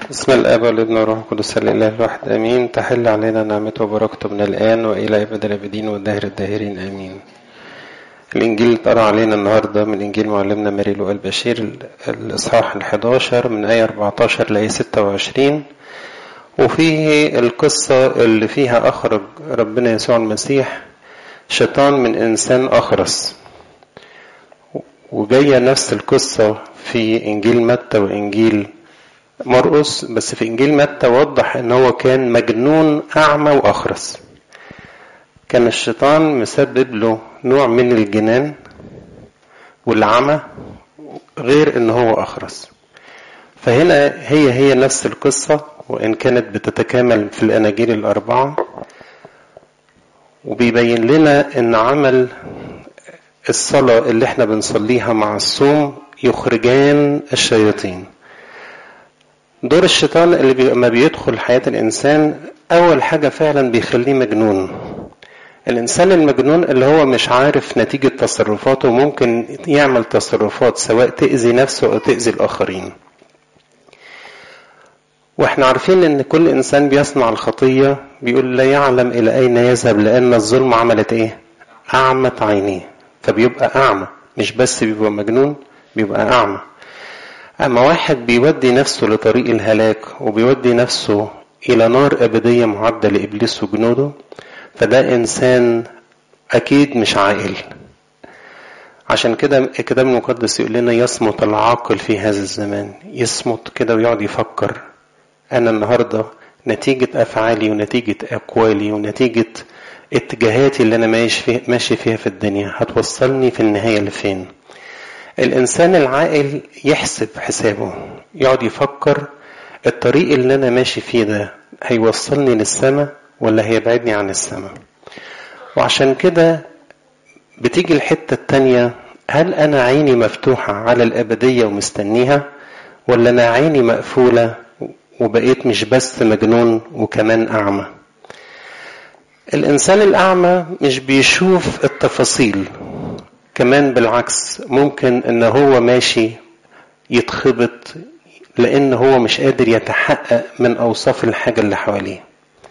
بسم الاب والابن والروح القدس الاله الواحد امين تحل علينا نعمته وبركته من الان والى ابد الابدين والدهر الداهرين امين الانجيل اتقرا علينا النهارده من انجيل معلمنا ماري لوقا البشير الاصحاح ال11 من ايه 14 لايه 26 وفيه القصه اللي فيها اخرج ربنا يسوع المسيح شيطان من انسان اخرس وجايه نفس القصه في انجيل متى وانجيل مرقس بس في انجيل متى وضح ان هو كان مجنون اعمى واخرس كان الشيطان مسبب له نوع من الجنان والعمى غير ان هو اخرس فهنا هي هي نفس القصة وإن كانت بتتكامل في الأناجيل الأربعة وبيبين لنا إن عمل الصلاة اللي احنا بنصليها مع الصوم يخرجان الشياطين دور الشيطان اللي بي... ما بيدخل حياة الإنسان أول حاجة فعلا بيخليه مجنون الإنسان المجنون اللي هو مش عارف نتيجة تصرفاته ممكن يعمل تصرفات سواء تأذي نفسه أو تأذي الآخرين واحنا عارفين ان كل انسان بيصنع الخطية بيقول لا يعلم الى اين يذهب لان الظلم عملت ايه اعمت عينيه فبيبقى اعمى مش بس بيبقى مجنون بيبقى اعمى اما واحد بيودي نفسه لطريق الهلاك وبيودي نفسه الى نار ابدية معدة لابليس وجنوده فده انسان اكيد مش عاقل عشان كده الكتاب المقدس يقول لنا يصمت العاقل في هذا الزمان يصمت كده ويقعد يفكر أنا النهاردة نتيجة أفعالي ونتيجة أقوالي ونتيجة اتجاهاتي اللي أنا ماشي فيها, ماشي فيها في الدنيا هتوصلني في النهاية لفين الإنسان العاقل يحسب حسابه يقعد يفكر الطريق اللي أنا ماشي فيه ده هيوصلني للسماء ولا هيبعدني عن السماء وعشان كده بتيجي الحتة التانية هل أنا عيني مفتوحة على الأبدية ومستنيها ولا أنا عيني مقفولة وبقيت مش بس مجنون وكمان أعمى الإنسان الأعمى مش بيشوف التفاصيل كمان بالعكس ممكن إن هو ماشي يتخبط لأن هو مش قادر يتحقق من أوصاف الحاجة اللي حواليه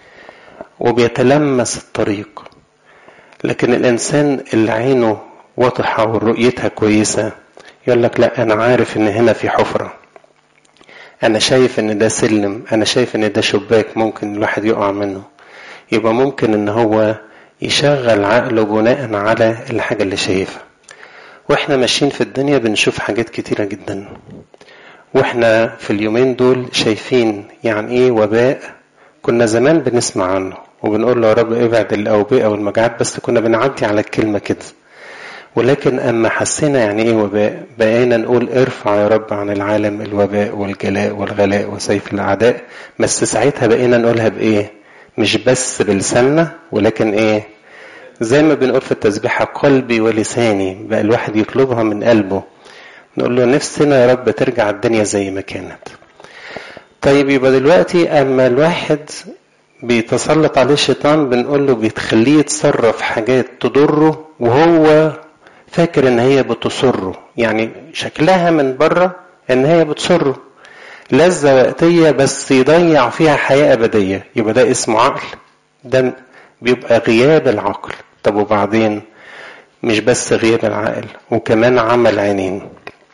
وبيتلمس الطريق لكن الإنسان اللي عينه واضحة ورؤيتها كويسة يقول لك لا أنا عارف إن هنا في حفرة أنا شايف إن ده سلم أنا شايف إن ده شباك ممكن الواحد يقع منه يبقى ممكن إن هو يشغل عقله بناء على الحاجة اللي شايفها وإحنا ماشيين في الدنيا بنشوف حاجات كتيرة جدا وإحنا في اليومين دول شايفين يعني إيه وباء كنا زمان بنسمع عنه وبنقول له يا رب ابعد الأوبئة والمجاعات بس كنا بنعدي على الكلمة كده ولكن أما حسينا يعني إيه وباء بقينا نقول ارفع يا رب عن العالم الوباء والجلاء والغلاء وسيف الأعداء بس ساعتها بقينا نقولها بإيه مش بس بلساننا ولكن إيه زي ما بنقول في التسبيحة قلبي ولساني بقى الواحد يطلبها من قلبه نقول له نفسنا يا رب ترجع الدنيا زي ما كانت طيب يبقى دلوقتي أما الواحد بيتسلط عليه الشيطان بنقول له بتخليه يتصرف حاجات تضره وهو فاكر ان هي بتسره يعني شكلها من بره ان هي بتسره لذة وقتية بس يضيع فيها حياة أبدية يبقى ده اسمه عقل ده بيبقى غياب العقل طب وبعدين مش بس غياب العقل وكمان عمل عينين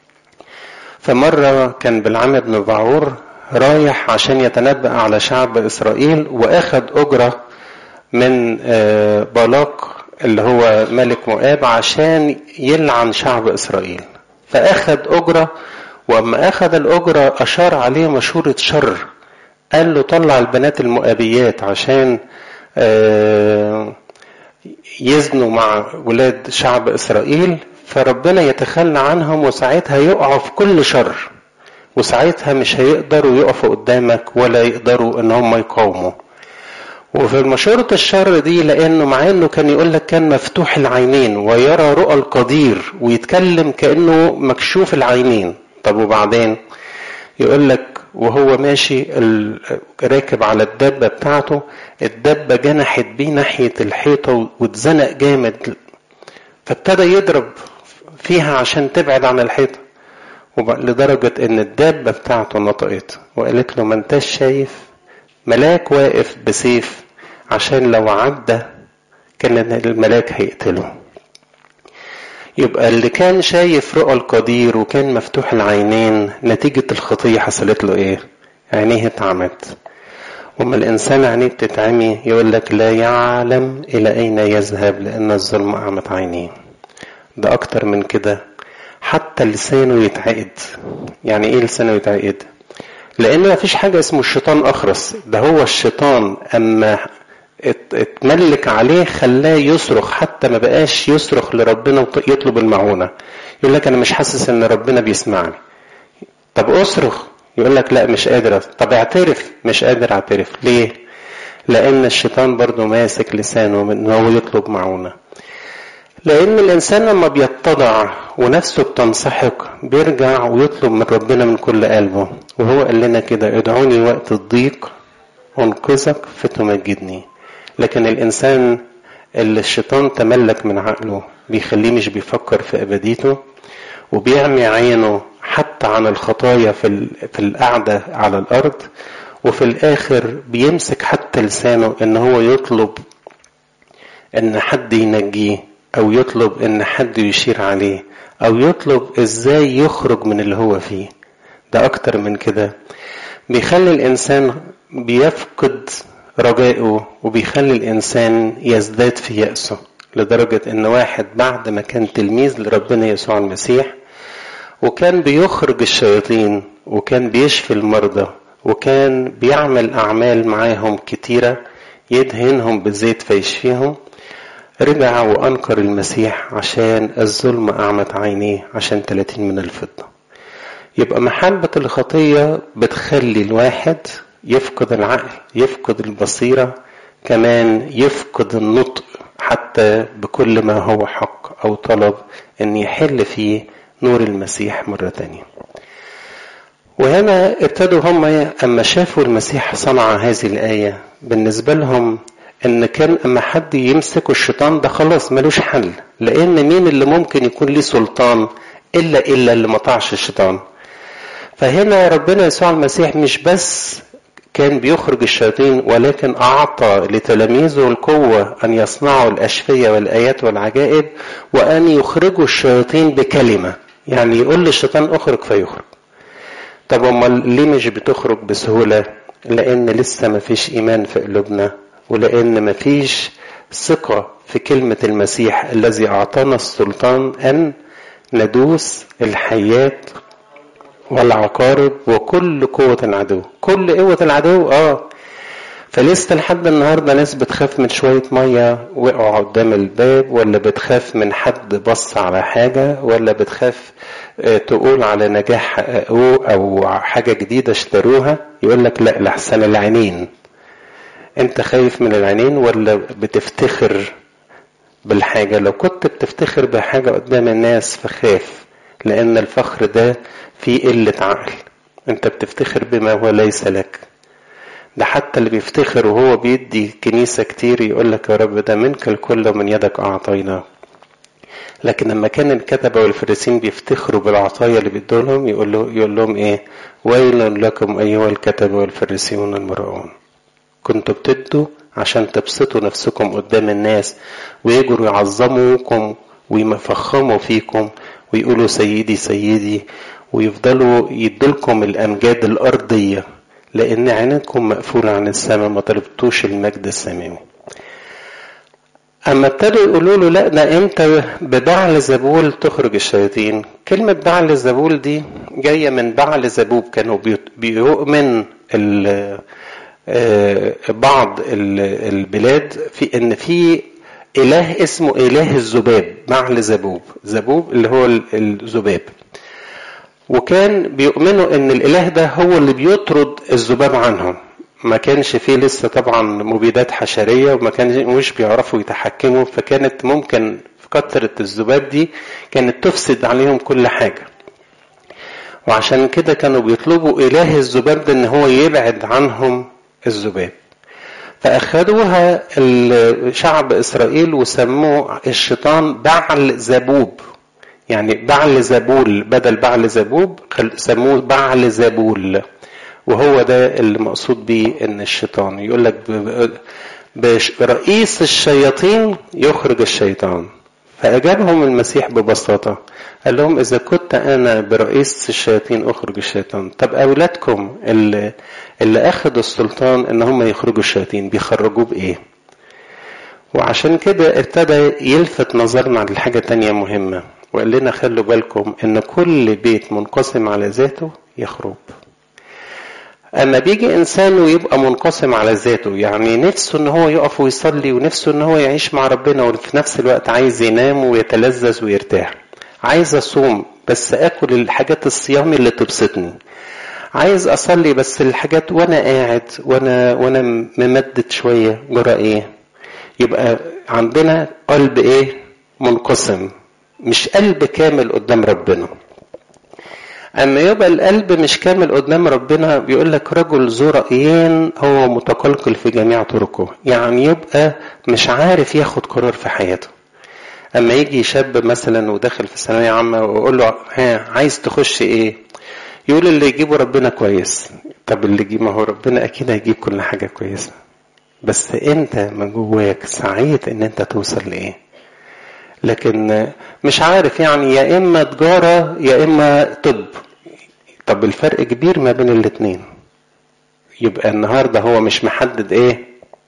فمرة كان بالعم بن بعور رايح عشان يتنبأ على شعب إسرائيل وأخذ أجرة من بالاق اللي هو ملك مؤاب عشان يلعن شعب إسرائيل فأخذ أجرة وأما أخذ الأجرة أشار عليه مشورة شر قال له طلع البنات المؤابيات عشان يزنوا مع ولاد شعب إسرائيل فربنا يتخلى عنهم وساعتها يقعوا في كل شر وساعتها مش هيقدروا يقفوا قدامك ولا يقدروا ان هم يقاوموا وفي مشورة الشر دي لأنه مع إنه كان يقول لك كان مفتوح العينين ويرى رؤى القدير ويتكلم كأنه مكشوف العينين طب وبعدين يقول لك وهو ماشي راكب على الدبة بتاعته الدبة جنحت بيه ناحية الحيطة واتزنق جامد فابتدى يضرب فيها عشان تبعد عن الحيطة لدرجة ان الدابة بتاعته نطقت وقالت له ما انتش شايف ملاك واقف بسيف عشان لو عدى كان الملاك هيقتله يبقى اللي كان شايف رؤى القدير وكان مفتوح العينين نتيجة الخطية حصلت له ايه عينيه اتعمت وما الإنسان عينيه بتتعمي يقول لك لا يعلم إلى أين يذهب لأن الظلم أعمت عينيه ده أكتر من كده حتى لسانه يتعقد يعني إيه لسانه يتعقد لأن ما فيش حاجة اسمه الشيطان أخرس ده هو الشيطان أما اتملك عليه خلاه يصرخ حتى ما بقاش يصرخ لربنا ويطلب المعونة يقول لك أنا مش حاسس إن ربنا بيسمعني طب أصرخ يقول لك لا مش قادر طب اعترف مش قادر اعترف ليه لان الشيطان برضه ماسك لسانه ان هو يطلب معونه لان الانسان لما بيتضع ونفسه بتنسحق بيرجع ويطلب من ربنا من كل قلبه وهو قال لنا كده ادعوني وقت الضيق انقذك فتمجدني لكن الانسان اللي الشيطان تملك من عقله بيخليه مش بيفكر في ابديته وبيعمي عينه حتى عن الخطايا في في القعدة على الأرض وفي الآخر بيمسك حتى لسانه إن هو يطلب إن حد ينجيه أو يطلب إن حد يشير عليه أو يطلب إزاي يخرج من اللي هو فيه ده أكتر من كده بيخلي الإنسان بيفقد رجائه وبيخلي الإنسان يزداد في يأسه لدرجة إن واحد بعد ما كان تلميذ لربنا يسوع المسيح وكان بيخرج الشياطين وكان بيشفي المرضى وكان بيعمل أعمال معاهم كتيرة يدهنهم بالزيت فيشفيهم رجع وأنكر المسيح عشان الظلم أعمت عينيه عشان 30 من الفضة يبقى محبة الخطية بتخلي الواحد يفقد العقل يفقد البصيرة كمان يفقد النطق حتى بكل ما هو حق أو طلب أن يحل فيه نور المسيح مرة تانية وهنا ابتدوا هم أما شافوا المسيح صنع هذه الآية بالنسبة لهم إن كان أما حد يمسك الشيطان ده خلاص ملوش حل لأن مين اللي ممكن يكون ليه سلطان إلا إلا اللي مطعش الشيطان فهنا ربنا يسوع المسيح مش بس كان بيخرج الشياطين ولكن أعطى لتلاميذه القوة أن يصنعوا الأشفية والآيات والعجائب وأن يخرجوا الشياطين بكلمة يعني يقول للشيطان اخرج فيخرج طب امال ليه مش بتخرج بسهولة لان لسه ما فيش ايمان في قلوبنا ولان ما فيش ثقة في كلمة المسيح الذي اعطانا السلطان ان ندوس الحيات والعقارب وكل قوة العدو كل قوة العدو اه فلسه لحد النهارده ناس بتخاف من شويه ميه وقعوا قدام الباب ولا بتخاف من حد بص على حاجه ولا بتخاف تقول على نجاح حققوه او حاجه جديده اشتروها يقول لك لا لحسن العينين انت خايف من العينين ولا بتفتخر بالحاجه لو كنت بتفتخر بحاجه قدام الناس فخاف لان الفخر ده فيه قله عقل انت بتفتخر بما هو ليس لك ده حتى اللي بيفتخر وهو بيدي كنيسة كتير يقول لك يا رب ده منك الكل ومن يدك أعطينا لكن لما كان الكتبة والفريسين بيفتخروا بالعطايا اللي بيدولهم يقول, له يقول لهم ايه ويل لكم أيها الكتبة والفريسيون المرؤون كنتوا بتدوا عشان تبسطوا نفسكم قدام الناس ويجروا يعظموكم ويفخموا فيكم ويقولوا سيدي سيدي ويفضلوا يدولكم الأمجاد الأرضية لأن عينكم مقفولة عن السماء ما طلبتوش المجد السماوي أما ابتدوا يقولوا له لا ده أنت ببعل زبول تخرج الشياطين كلمة بعل زبول دي جاية من بعل زبوب كانوا بيؤمن بعض البلاد في إن في إله اسمه إله الذباب بعل زبوب زبوب اللي هو الذباب وكان بيؤمنوا ان الاله ده هو اللي بيطرد الذباب عنهم ما كانش فيه لسه طبعا مبيدات حشريه وما كانش مش بيعرفوا يتحكموا فكانت ممكن في كثره الذباب دي كانت تفسد عليهم كل حاجه وعشان كده كانوا بيطلبوا اله الذباب ده ان هو يبعد عنهم الذباب فاخذوها شعب اسرائيل وسموه الشيطان بعل زبوب يعني بعل زبول بدل بعل زبوب سموه بعل زبول وهو ده اللي مقصود بيه ان الشيطان يقول لك برئيس الشياطين يخرج الشيطان فأجابهم المسيح ببساطة قال لهم إذا كنت أنا برئيس الشياطين أخرج الشيطان طب أولادكم اللي, اللي أخذوا السلطان إن هم يخرجوا الشياطين بيخرجوه بإيه؟ وعشان كده ابتدى يلفت نظرنا على حاجة تانية مهمة وقال لنا خلوا بالكم إن كل بيت منقسم على ذاته يخرب اما بيجي انسان ويبقى منقسم على ذاته يعني نفسه ان هو يقف ويصلي ونفسه ان هو يعيش مع ربنا وفي نفس الوقت عايز ينام ويتلذذ ويرتاح عايز اصوم بس اكل الحاجات الصيام اللي تبسطني عايز اصلي بس الحاجات وانا قاعد وانا وانا ممدد شويه جرى ايه يبقى عندنا قلب ايه منقسم مش قلب كامل قدام ربنا اما يبقى القلب مش كامل قدام ربنا بيقول لك رجل ذو رايين هو متقلقل في جميع طرقه يعني يبقى مش عارف ياخد قرار في حياته اما يجي شاب مثلا وداخل في ثانويه عامه واقول له ها عايز تخش ايه يقول اللي يجيبه ربنا كويس طب اللي يجيب ما هو ربنا اكيد هيجيب كل حاجه كويسه بس انت من جواك سعيت ان انت توصل لايه لكن مش عارف يعني يا اما تجاره يا اما طب طب الفرق كبير ما بين الاتنين يبقى النهارده هو مش محدد ايه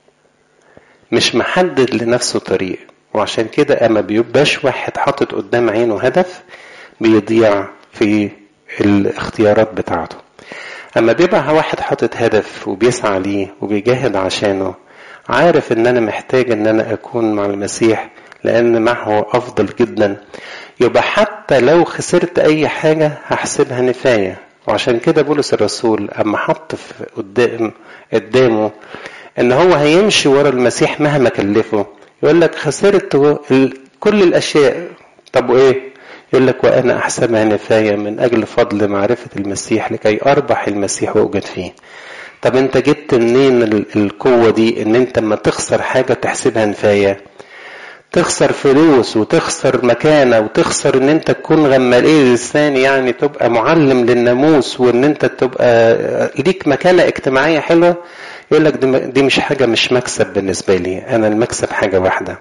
مش محدد لنفسه طريق وعشان كده اما بيبقاش واحد حاطط قدام عينه هدف بيضيع في الاختيارات بتاعته اما بيبقى واحد حاطط هدف وبيسعى ليه وبيجاهد عشانه عارف ان انا محتاج ان انا اكون مع المسيح لان معه افضل جدا يبقى حتى لو خسرت اي حاجه هحسبها نفايه وعشان كده بولس الرسول اما حط في قدام قدامه ان هو هيمشي ورا المسيح مهما كلفه يقول لك خسرت كل الاشياء طب وايه يقول لك وانا احسبها نفايه من اجل فضل معرفه المسيح لكي اربح المسيح واوجد فيه طب انت جبت منين القوه دي ان انت لما تخسر حاجه تحسبها نفايه تخسر فلوس وتخسر مكانة وتخسر ان انت تكون غمالين لسان يعني تبقى معلم للناموس وان انت تبقى ليك مكانة اجتماعية حلوة يقول لك دي مش حاجة مش مكسب بالنسبة لي انا المكسب حاجة واحدة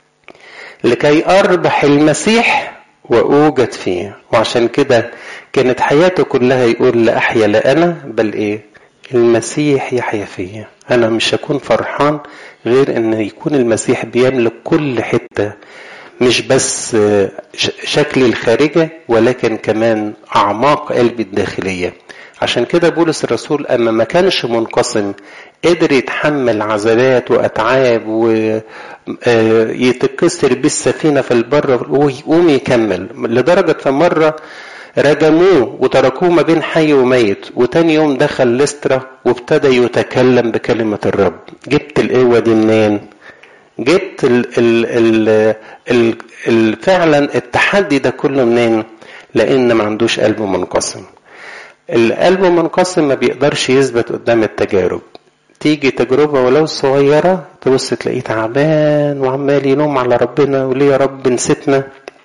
لكي اربح المسيح واوجد فيه وعشان كده كانت حياته كلها يقول لا احيا لا انا بل ايه المسيح يحيا فيا انا مش هكون فرحان غير ان يكون المسيح بيملك كل حته مش بس شكلي الخارجي ولكن كمان اعماق قلبي الداخليه عشان كده بولس الرسول اما ما كانش منقسم قدر يتحمل عذابات واتعاب ويتكسر بيه السفينه في البر ويقوم يكمل لدرجه في مره رجموه وتركوه ما بين حي وميت وتاني يوم دخل لسترا وابتدى يتكلم بكلمة الرب جبت القوة دي منين جبت ال ال ال ال ال فعلا التحدي ده كله منين لان ما عندوش قلب منقسم القلب منقسم ما بيقدرش يثبت قدام التجارب تيجي تجربة ولو صغيرة تبص تلاقيه تعبان وعمال يلوم على ربنا وليه يا رب نسيتنا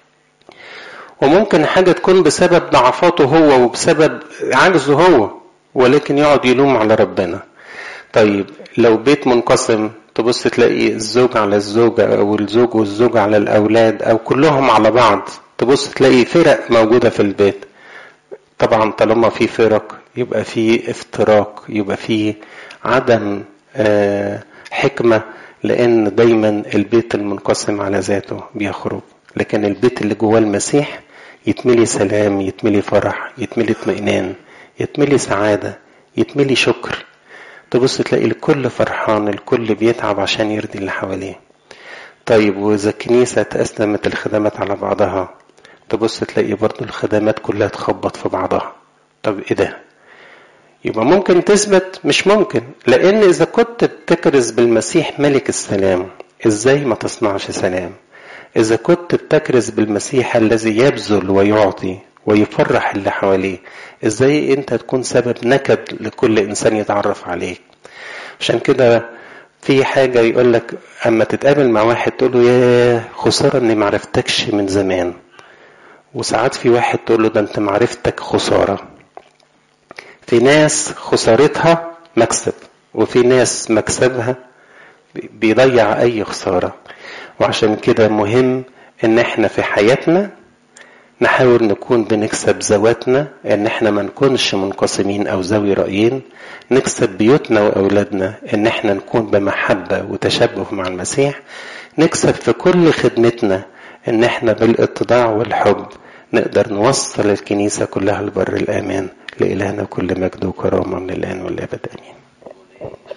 وممكن حاجة تكون بسبب ضعفاته هو وبسبب عجزه هو ولكن يقعد يلوم على ربنا طيب لو بيت منقسم تبص تلاقي الزوج على الزوجة أو الزوج والزوجة على الأولاد أو كلهم على بعض تبص تلاقي فرق موجودة في البيت طبعا طالما في فرق يبقى في افتراق يبقى في عدم حكمة لأن دايما البيت المنقسم على ذاته بيخرج لكن البيت اللي جواه المسيح يتملي سلام يتملي فرح يتملي اطمئنان يتملي سعادة يتملي شكر تبص تلاقي الكل فرحان الكل بيتعب عشان يرضي اللي حواليه طيب وإذا الكنيسة تقسمت الخدمات على بعضها تبص تلاقي برضو الخدمات كلها تخبط في بعضها طب ايه ده يبقى ممكن تثبت مش ممكن لان اذا كنت بتكرز بالمسيح ملك السلام ازاي ما تصنعش سلام إذا كنت بتكرز بالمسيح الذي يبذل ويعطي ويفرح اللي حواليه إزاي أنت تكون سبب نكد لكل إنسان يتعرف عليك عشان كده في حاجة يقول لك أما تتقابل مع واحد تقول له يا خسارة إني معرفتكش من زمان وساعات في واحد تقول له ده انت معرفتك خسارة في ناس خسارتها مكسب وفي ناس مكسبها بيضيع اي خسارة وعشان كده مهم ان احنا في حياتنا نحاول نكون بنكسب ذواتنا ان احنا ما نكونش منقسمين او ذوي رأيين نكسب بيوتنا واولادنا ان احنا نكون بمحبة وتشبه مع المسيح نكسب في كل خدمتنا ان احنا بالاتضاع والحب نقدر نوصل الكنيسة كلها لبر الأمان لإلهنا كل مجد وكرامة من الآن والأبد آمين